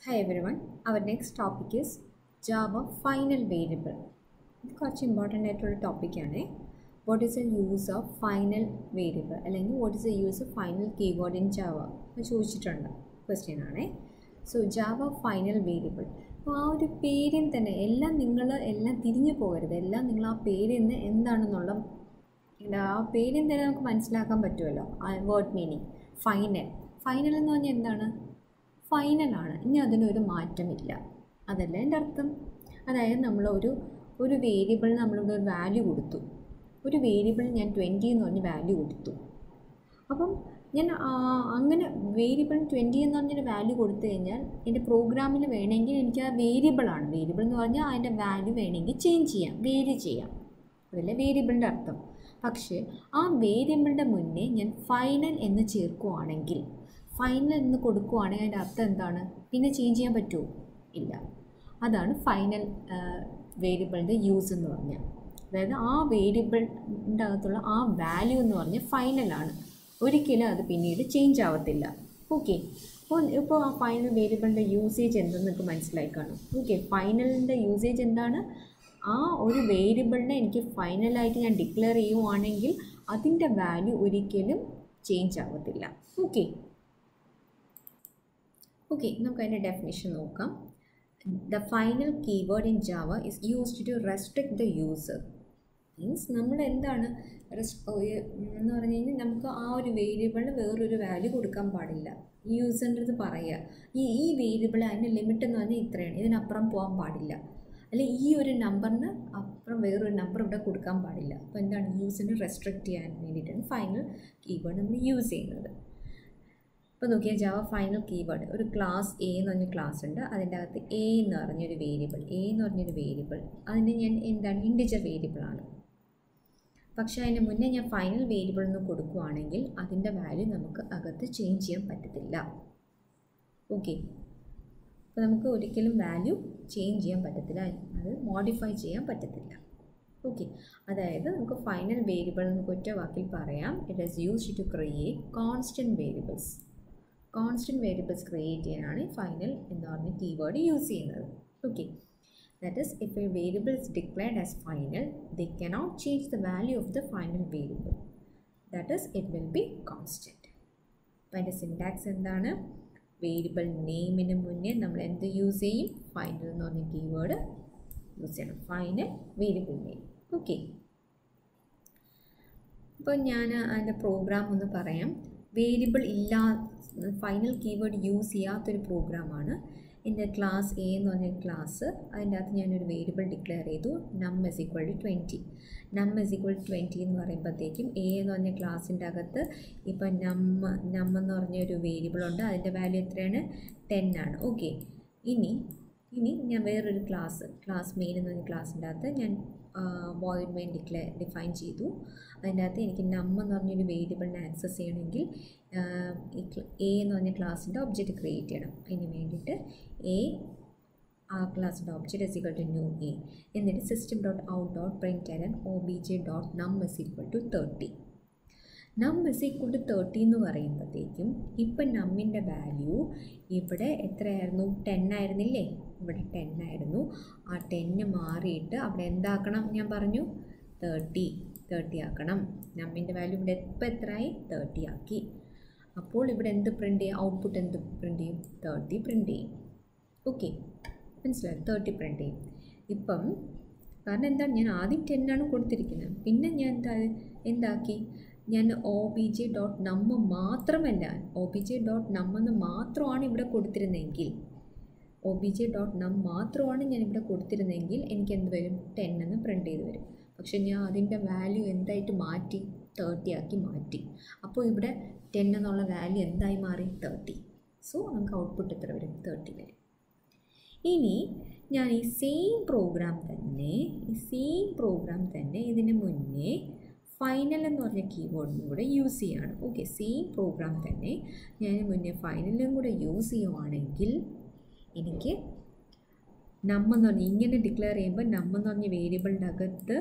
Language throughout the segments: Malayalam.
Hi everyone, our next topic is Java final variable. ഇത് കുറച്ച് ഇമ്പോർട്ടൻ്റ് ആയിട്ടുള്ള ടോപ്പിക്കാണ് what is a use of final variable അല്ലെങ്കിൽ what is a use of final keyword in Java എന്ന് ചോദിച്ചിട്ടുണ്ട് ക്വസ്റ്റ്യൻ ആണേ സോ ജാവ ഫൈനൽ വേരിയബിൾ അപ്പോൾ ആ ഒരു പേരിൽ തന്നെ എല്ലാം നിങ്ങൾ എല്ലാം തിരിഞ്ഞു പോകരുത് എല്ലാം നിങ്ങൾ ആ പേരിൽ നിന്ന് എന്താണെന്നുള്ള എന്താ, ആ പേരിൽ തന്നെ നമുക്ക് മനസ്സിലാക്കാൻ പറ്റുമല്ലോ ആ വേർഡ് മീനിങ് ഫൈനൽ ഫൈനൽ എന്ന് പറഞ്ഞാൽ എന്താണ് ഫൈനലാണ് ഇനി അതിനൊരു മാറ്റമില്ല അതല്ല എൻ്റെ അർത്ഥം അതായത് നമ്മൾ ഒരു ഒരു വേരിയബിളിന് നമ്മളിവിടെ ഒരു വാല്യൂ കൊടുത്തു ഒരു വേരിയബിളിന് ഞാൻ ട്വൻറ്റി എന്ന് പറഞ്ഞ് വാല്യൂ കൊടുത്തു അപ്പം ഞാൻ ആ, അങ്ങനെ വേരിയബിൾ ട്വൻറ്റി എന്ന് പറഞ്ഞൊരു വാല്യൂ കൊടുത്തു കഴിഞ്ഞാൽ എൻ്റെ പ്രോഗ്രാമിൽ വേണമെങ്കിൽ എനിക്ക് ആ വേരിയബിളാണ് വേരിയബിൾ എന്ന് പറഞ്ഞാൽ അതിൻ്റെ വാല്യൂ വേണമെങ്കിൽ ചേഞ്ച് ചെയ്യാം വേരി ചെയ്യാം അതല്ലേ വേരിയബിളിൻ്റെ അർത്ഥം പക്ഷേ ആ വേരിയബിളിൻ്റെ മുന്നേ ഞാൻ ഫൈനൽ എന്ന് ചേർക്കുവാണെങ്കിൽ ഫൈനൽ എന്ന് കൊടുക്കുവാണെങ്കിൽ അതിൻ്റെ അർത്ഥം എന്താണ് പിന്നെ ചേഞ്ച് ചെയ്യാൻ പറ്റുമോ ഇല്ല അതാണ് ഫൈനൽ വേരിയബിളിൻ്റെ യൂസ് എന്ന് പറഞ്ഞാൽ അതായത് ആ വേരിയബിളിൻ്റെ അകത്തുള്ള ആ വാല്യൂ എന്ന് പറഞ്ഞാൽ ഫൈനലാണ് ഒരിക്കലും അത് പിന്നീട് ചേഞ്ച് ആവത്തില്ല ഓക്കെ അപ്പോൾ ഇപ്പോൾ ആ ഫൈനൽ വേരിയബിളിൻ്റെ യൂസേജ് എന്തെന്ന് നിങ്ങൾക്ക് മനസ്സിലായി കാണും ഓക്കെ ഫൈനലിൻ്റെ യൂസേജ് എന്താണ് ആ ഒരു വേരിയബിളിനെ എനിക്ക് ഫൈനലായിട്ട് ഞാൻ ഡിക്ലെയർ ചെയ്യുവാണെങ്കിൽ അതിൻ്റെ വാല്യൂ ഒരിക്കലും ചേഞ്ച് ആവത്തില്ല ഓക്കെ ഓക്കെ നമുക്ക് അതിൻ്റെ ഡെഫിനേഷൻ നോക്കാം the final keyword in Java is used to restrict the user means നമ്മൾ എന്താണ് റെസ് എന്ന് പറഞ്ഞു കഴിഞ്ഞാൽ നമുക്ക് ആ ഒരു വേരിയബിളിന് വേറൊരു വാല്യൂ കൊടുക്കാൻ പാടില്ല യൂസറിൻ്റെ അടുത്ത് പറയുക ഈ ഈ വേരിയബിൾ അതിൻ്റെ ലിമിറ്റ് എന്ന് പറഞ്ഞാൽ ഇത്രയാണ് ഇതിനപ്പുറം പോകാൻ പാടില്ല അല്ലെ ഈ ഒരു നമ്പറിന് അപ്പുറം വേറൊരു നമ്പർ ഇവിടെ കൊടുക്കാൻ പാടില്ല അപ്പോൾ എന്താണ് യൂസിനെ റെസ്ട്രിക്റ്റ് ചെയ്യാൻ വേണ്ടിയിട്ടാണ് ഫൈനൽ കീവേഡ് നമ്മൾ യൂസ് ചെയ്യുന്നത് ഇപ്പോൾ നോക്കിയാൽ ജാവ ഫൈനൽ കീവേഡ് ഒരു ക്ലാസ് എ എന്ന് പറഞ്ഞ ക്ലാസ് ഉണ്ട് അതിൻ്റെ അകത്ത് എ എന്ന് പറഞ്ഞൊരു വേരിയബിൾ എ എന്ന് പറഞ്ഞൊരു വേരിയബിൾ അതിന് ഞാൻ എന്താണ് ഇൻഡിജർ വേരിയബിളാണ് പക്ഷേ അതിന് മുന്നേ ഞാൻ ഫൈനൽ വേരിയബിൾ എന്ന് കൊടുക്കുകയാണെങ്കിൽ അതിൻ്റെ വാല്യൂ നമുക്ക് അകത്ത് ചേഞ്ച് ചെയ്യാൻ പറ്റത്തില്ല ഓക്കെ അപ്പോൾ നമുക്ക് ഒരിക്കലും വാല്യൂ ചേഞ്ച് ചെയ്യാൻ പറ്റത്തില്ല അത് മോഡിഫൈ ചെയ്യാൻ പറ്റത്തില്ല ഓക്കെ അതായത് നമുക്ക് ഫൈനൽ വേരിയബിൾ നമുക്ക് ഒറ്റ വാക്കിൽ പറയാം it is used to create constant variables constant variables create ചെയ്യാനാണ് ഫൈനൽ എന്ന് പറഞ്ഞ കീവേഡ് യൂസ് ചെയ്യുന്നത് okay that is if a variable is declared as final they cannot change the value of the final variable that is it will be constant അപ്പോൾ അതിൻ്റെ സിൻടാക്സ് എന്താണ് വേരിയബിൾ നെയിമിന് മുന്നേ നമ്മൾ എന്ത് യൂസ് ചെയ്യും ഫൈനൽ എന്ന് പറഞ്ഞ കീവേഡ് യൂസ് ചെയ്യണം ഫൈനൽ വേരിയബിൾ നെയിം ഓക്കെ ഇപ്പോൾ ഞാൻ അതിൻ്റെ പ്രോഗ്രാം ഒന്ന് പറയാം വേരിയബിൾ ഇല്ലാ ഫൈനൽ കീവേഡ് യൂസ് ചെയ്യാത്തൊരു പ്രോഗ്രാമാണ് എൻ്റെ ക്ലാസ് എ എന്ന് പറഞ്ഞ ക്ലാസ് അതിൻ്റെ അകത്ത് ഞാനൊരു വേരിയബിൾ ഡിക്ലെയർ ചെയ്തു num is equal to twenty num is equal to twenty എന്ന് പറയുമ്പോഴത്തേക്കും എ എന്ന് പറഞ്ഞ ക്ലാസ്സിൻ്റെ അകത്ത് ഇപ്പം നമ്മ നം എന്ന് പറഞ്ഞ ഒരു വേരിയബിൾ ഉണ്ട് അതിൻ്റെ വാല്യൂ എത്രയാണ് ടെൻ ആണ് ഓക്കെ ഇനി ഇനി ഞാൻ വേറൊരു ക്ലാസ് ക്ലാസ് മെയിൻ എന്ന് പറഞ്ഞ ക്ലാസ്സിൻ്റെ അകത്ത് ഞാൻ വോയിഡ് മെയിൻ ഡിക്ലെയർ ഡിഫൈൻ ചെയ്തു അതിൻ്റെ അകത്ത് എനിക്ക് നം എന്ന് പറഞ്ഞൊരു വേരിയബിളിനെ ആക്സസ് ചെയ്യണമെങ്കിൽ ഈ എ എന്ന് പറഞ്ഞ ക്ലാസ്സിൻ്റെ ഒബ്ജക്റ്റ് ക്രിയേറ്റ് ചെയ്യണം അതിന് വേണ്ടിയിട്ട് എ ആ ക്ലാസ്സിൻ്റെ object is equal to new A എന്നിട്ട് system dot out dot println O B J dot num is equal to thirty num is equal to thirty എന്ന് പറയുമ്പോഴത്തേക്കും ഇപ്പം നമ്മിൻ്റെ വാല്യൂ ഇവിടെ എത്രയായിരുന്നു ടെൻ ആയിരുന്നില്ലേ ഇവിടെ ടെൻ ആയിരുന്നു ആ ടെന്ന് മാറിയിട്ട് അവിടെ എന്താക്കണം ഞാൻ പറഞ്ഞു തേർട്ടി തേർട്ടി ആക്കണം നമ്മിൻ്റെ വാല്യൂ ഇവിടെ ഇപ്പം എത്രയായി തേർട്ടി ആക്കി അപ്പോൾ ഇവിടെ എന്ത് പ്രിൻ്റ് ചെയ്യും ഔട്ട്പുട്ട് എന്ത് പ്രിൻ്റ് ചെയ്യും തേർട്ടി പ്രിൻ്റ് ചെയ്യും ഓക്കെ മനസ്സിലായി തേർട്ടി പ്രിൻ്റ് ചെയ്യും ഇപ്പം കാരണം എന്താണ് ഞാൻ ആദ്യം ടെന്നാണ് കൊടുത്തിരിക്കുന്നത് പിന്നെ ഞാൻ എന്താ എന്താക്കി ഞാൻ ഒ ബി ജെ ഡോട്ട് നമ്മ മാത്രമല്ല ഒ ബി ജെ ഡോട്ട് നമ്മെന്ന് മാത്രമാണ് ഇവിടെ കൊടുത്തിരുന്നെങ്കിൽ O B J dot num മാത്രമാണ് ഞാൻ ഇവിടെ കൊടുത്തിരുന്നെങ്കിൽ എനിക്ക് എന്ത് വരും ടെൻ എന്ന് പ്രിൻ്റ് ചെയ്ത് വരും പക്ഷേ ഞാൻ അതിൻ്റെ വാല്യൂ എന്തായിട്ട് മാറ്റി തേർട്ടി ആക്കി മാറ്റി അപ്പോൾ ഇവിടെ ടെൻ എന്നുള്ള വാല്യൂ എന്തായി മാറി തേർട്ടി സോ നമുക്ക് ഔട്ട്പുട്ട് എത്ര വരും തേർട്ടി വരും ഇനി ഞാൻ ഈ സെയിം പ്രോഗ്രാം തന്നെ ഈ സെയിം പ്രോഗ്രാം തന്നെ ഇതിന് മുന്നേ ഫൈനൽ എന്ന് പറഞ്ഞ കീബോർഡും കൂടെ യൂസ് ചെയ്യുകയാണ് ഓക്കെ സെയിം പ്രോഗ്രാം തന്നെ ഞാൻ മുന്നേ ഫൈനലും കൂടെ യൂസ് ചെയ്യുവാണെങ്കിൽ എനിക്ക് നമ്മെന്ന് പറഞ്ഞ ഇങ്ങനെ ഡിക്ലെയർ ചെയ്യുമ്പോൾ നമ്മെന്ന് പറഞ്ഞ വേരിയബിളിൻ്റെ അകത്ത്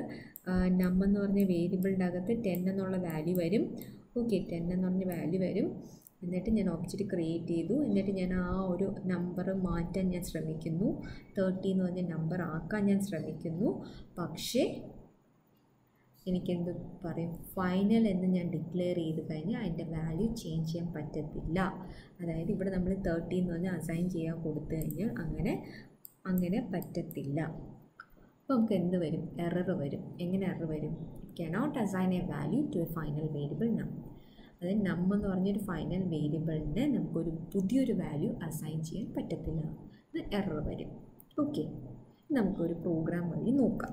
നമ്മെന്ന് പറഞ്ഞ വേരിയബിളിൻ്റെ അകത്ത് ടെൻ എന്നുള്ള വാല്യൂ വരും ഓക്കെ ടെൻ എന്ന് പറഞ്ഞ വാല്യൂ വരും എന്നിട്ട് ഞാൻ ഒബ്ജക്റ്റ് ക്രിയേറ്റ് ചെയ്തു എന്നിട്ട് ഞാൻ ആ ഒരു നമ്പർ മാറ്റാൻ ഞാൻ ശ്രമിക്കുന്നു തേർട്ടി എന്ന് പറഞ്ഞ നമ്പർ ആക്കാൻ ഞാൻ ശ്രമിക്കുന്നു പക്ഷേ എനിക്കെന്ത് പറയും ഫൈനൽ എന്ന് ഞാൻ ഡിക്ലെയർ ചെയ്ത് കഴിഞ്ഞാൽ അതിൻ്റെ വാല്യൂ ചേഞ്ച് ചെയ്യാൻ പറ്റത്തില്ല അതായത് ഇവിടെ നമ്മൾ തേർട്ടി എന്ന് പറഞ്ഞാൽ അസൈൻ ചെയ്യാൻ കൊടുത്തു കഴിഞ്ഞാൽ അങ്ങനെ അങ്ങനെ പറ്റത്തില്ല അപ്പോൾ നമുക്ക് എന്ത് വരും എറർ വരും എങ്ങനെ എറർ വരും cannot assign a value to a final variable num അതായത് നം എന്ന് പറഞ്ഞൊരു ഫൈനൽ വേരിയബിളിന് നമുക്കൊരു പുതിയൊരു വാല്യൂ അസൈൻ ചെയ്യാൻ പറ്റത്തില്ല ഇത് എറർ വരും ഓക്കെ നമുക്കൊരു പ്രോഗ്രാം വഴി നോക്കാം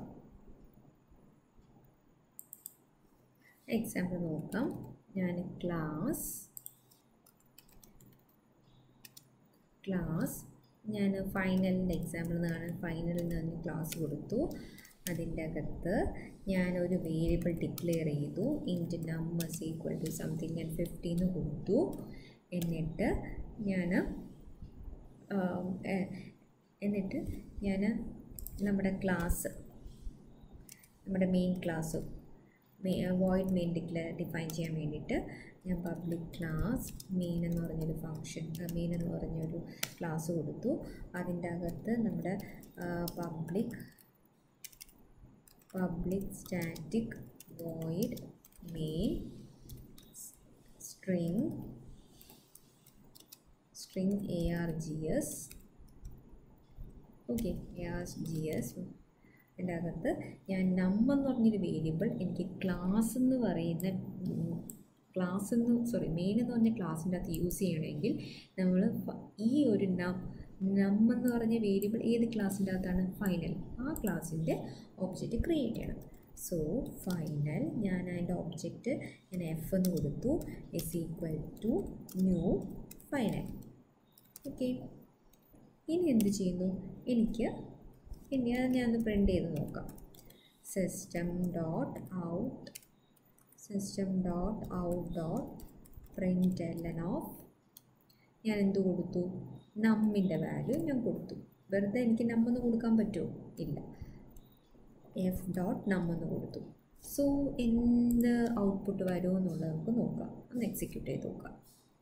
എക്സാമ്പിൾ നോക്കാം ഞാൻ ക്ലാസ് ക്ലാസ് ഞാൻ ഫൈനലിൻ്റെ എക്സാമ്പിൾ എന്നാണ് ഫൈനലിൽ നിന്ന് ക്ലാസ് കൊടുത്തു അതിൻ്റെ അകത്ത് ഞാനൊരു വേരിയബിൾ ഡിക്ലെയർ ചെയ്തു int numbers equal to something ഞാൻ ഫിഫ്റ്റീന്ന് കൊടുത്തു എന്നിട്ട് ഞാൻ എന്നിട്ട് ഞാൻ നമ്മുടെ ക്ലാസ് നമ്മുടെ main class void main declare define ചെയ്യാൻ വേണ്ടിയിട്ട് ഞാൻ പബ്ലിക് ക്ലാസ് മെയിൻ എന്ന് പറഞ്ഞൊരു ഫങ്ഷൻ മെയിൻ എന്ന് പറഞ്ഞൊരു ക്ലാസ് കൊടുത്തു അതിൻ്റെ അകത്ത് നമ്മുടെ public public static void main string string A R G S okay A R G S അതിൻ്റെ അകത്ത് ഞാൻ നമ്പർ എന്ന് പറഞ്ഞൊരു വേരിയബിൾ എനിക്ക് ക്ലാസ് എന്ന് പറയുന്ന ക്ലാസ് എന്ന് സോറി മെയിൻ എന്ന് പറഞ്ഞ ക്ലാസ്സിൻ്റെ അകത്ത് യൂസ് ചെയ്യണമെങ്കിൽ നമ്മൾ ഈ ഒരു നം നം എന്ന് പറഞ്ഞ വേരിയബിൾ ഏത് ക്ലാസ്സിൻ്റെ അകത്താണ് ഫൈനൽ ആ ക്ലാസ്സിൻ്റെ ഒബ്ജക്റ്റ് ക്രിയേറ്റ് ചെയ്യണം സോ ഫൈനൽ ഞാൻ അതിൻ്റെ ഒബ്ജക്റ്റ് ഞാൻ എഫ് എന്ന് കൊടുത്തു is equal to new final okay ഇനി എന്ത് ചെയ്യുന്നു എനിക്ക് ഇനി അത് ഞാൻ ഒന്ന് പ്രിൻ്റ് ചെയ്ത് നോക്കാം system dot out system dot out dot println of ഞാൻ എന്ത് കൊടുത്തു നമ്മിൻ്റെ വാല്യൂ ഞാൻ കൊടുത്തു വെറുതെ എനിക്ക് നമ്മെന്ന് കൊടുക്കാൻ പറ്റുമോ ഇല്ല എഫ് ഡോട്ട് നമ്മെന്ന് കൊടുത്തു സോ എന്ത് ഔട്ട്പുട്ട് വരുമോ എന്നുള്ളത് നമുക്ക് നോക്കാം ഒന്ന് എക്സിക്യൂട്ട് ചെയ്ത് നോക്കാം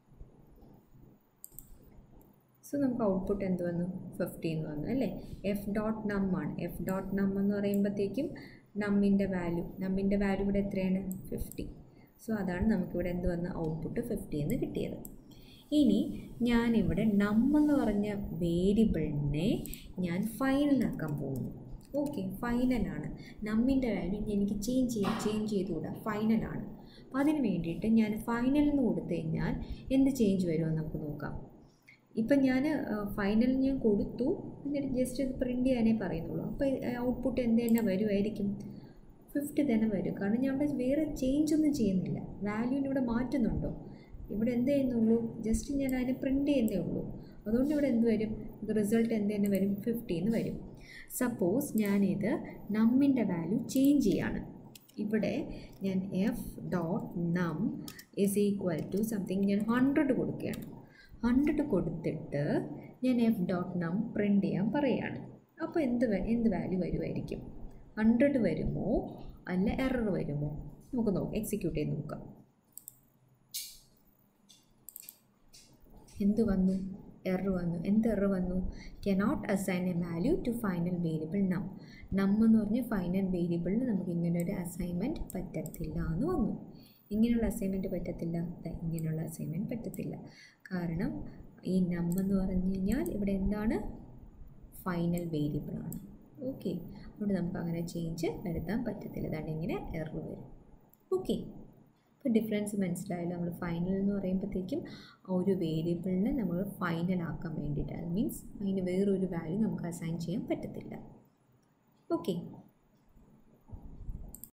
സോ നമുക്ക് ഔട്ട്പുട്ട് എന്ത് വന്നു ഫിഫ്റ്റീൻ വന്നു അല്ലേ എഫ് ഡോട്ട് നം ആണ് എഫ് ഡോട്ട് നം എന്ന് പറയുമ്പോഴത്തേക്കും നമ്മിൻ്റെ വാല്യൂ നമ്മിൻ്റെ വാല്യൂ ഇവിടെ എത്രയാണ് ഫിഫ്റ്റി സോ അതാണ് നമുക്കിവിടെ എന്ത് വന്ന ഔട്ട്പുട്ട് ഫിഫ്റ്റി എന്ന് കിട്ടിയത് ഇനി ഞാനിവിടെ നം എന്ന് പറഞ്ഞ വേരിയബിളിനെ ഞാൻ ഫൈനലാക്കാൻ പോകുന്നു ഓക്കെ ഫൈനലാണ് നമ്മിൻ്റെ വാല്യൂ എനിക്ക് ചേഞ്ച് ചെയ്യാൻ ചേഞ്ച് ചെയ്തുകൂടാ ഫൈനലാണ് അപ്പോൾ അതിന് വേണ്ടിയിട്ട് ഞാൻ ഫൈനൽ എന്ന് കൊടുത്തു കഴിഞ്ഞാൽ എന്ത് ചേഞ്ച് വരുമെന്ന് നമുക്ക് നോക്കാം ഇപ്പം ഞാൻ ഫൈനൽ ഞാൻ കൊടുത്തു എന്നിട്ട് ജസ്റ്റ് ഇത് പ്രിൻ്റ് ചെയ്യാനേ പറയുന്നുള്ളൂ അപ്പോൾ ഔട്ട്പുട്ട് എന്ത് തന്നെ വരുമായിരിക്കും ഫിഫ്റ്റി തന്നെ വരും കാരണം ഞാൻ അവിടെ വേറെ ചേഞ്ച് ഒന്നും ചെയ്യുന്നില്ല വാല്യൂവിന് ഇവിടെ മാറ്റുന്നുണ്ടോ ഇവിടെ എന്ത് ചെയ്യുന്നുള്ളൂ ജസ്റ്റ് ഞാൻ അതിനെ പ്രിൻ്റ് ചെയ്യുന്നേ ഉള്ളൂ അതുകൊണ്ട് ഇവിടെ എന്ത് വരും റിസൾട്ട് എന്ത് തന്നെ വരും ഫിഫ്റ്റി എന്ന് വരും സപ്പോസ് ഞാനിത് നമ്മിൻ്റെ വാല്യൂ ചേഞ്ച് ചെയ്യാണ് ഇവിടെ ഞാൻ F dot num is equal to something ഞാൻ ഹൺഡ്രഡ് കൊടുക്കുകയാണ് ഹൺഡ്രഡ് കൊടുത്തിട്ട് ഞാൻ എഫ് ഡോട്ട് നം പ്രിൻ്റ് ചെയ്യാൻ പറയുകയാണ് അപ്പോൾ എന്ത് എന്ത് വാല്യൂ വരുമായിരിക്കും ഹൺഡ്രഡ് വരുമോ അല്ല എറർ വരുമോ നമുക്ക് നോക്കാം എക്സിക്യൂട്ട് ചെയ്ത് നോക്കാം എന്ത് വന്നു എറർ വന്നു എന്ത് എറർ വന്നു cannot assign a value to final variable num num എന്ന് പറഞ്ഞ ഫൈനൽ വേരിയബിളിന് നമുക്ക് ഇങ്ങനെ ഒരു അസൈൻമെൻറ്റ് പറ്റത്തില്ല എന്ന് വന്നു ഇങ്ങനെയുള്ള അസൈൻമെൻറ്റ് പറ്റത്തില്ല ഇങ്ങനെയുള്ള അസൈൻമെൻറ്റ് പറ്റത്തില്ല കാരണം ഈ നം എന്ന് പറഞ്ഞു കഴിഞ്ഞാൽ ഇവിടെ എന്താണ് ഫൈനൽ വേരിയബിളാണ് ഓക്കെ അതുകൊണ്ട് നമുക്ക് അങ്ങനെ ചേഞ്ച് വരുത്താൻ പറ്റത്തില്ല അതാണ് ഇങ്ങനെ എറർ വരും ഓക്കെ ഇപ്പോൾ ഡിഫറൻസ് മനസ്സിലായല്ലോ നമ്മൾ ഫൈനൽ എന്ന് പറയുമ്പോഴത്തേക്കും ഒരു വേരിയബിളിനെ നമ്മൾ ഫൈനൽ ആക്കാൻ വേണ്ടിയിട്ട് അത് മീൻസ് അതിന് വേറൊരു വാല്യൂ നമുക്ക് അസൈൻ ചെയ്യാൻ പറ്റത്തില്ല ഓക്കെ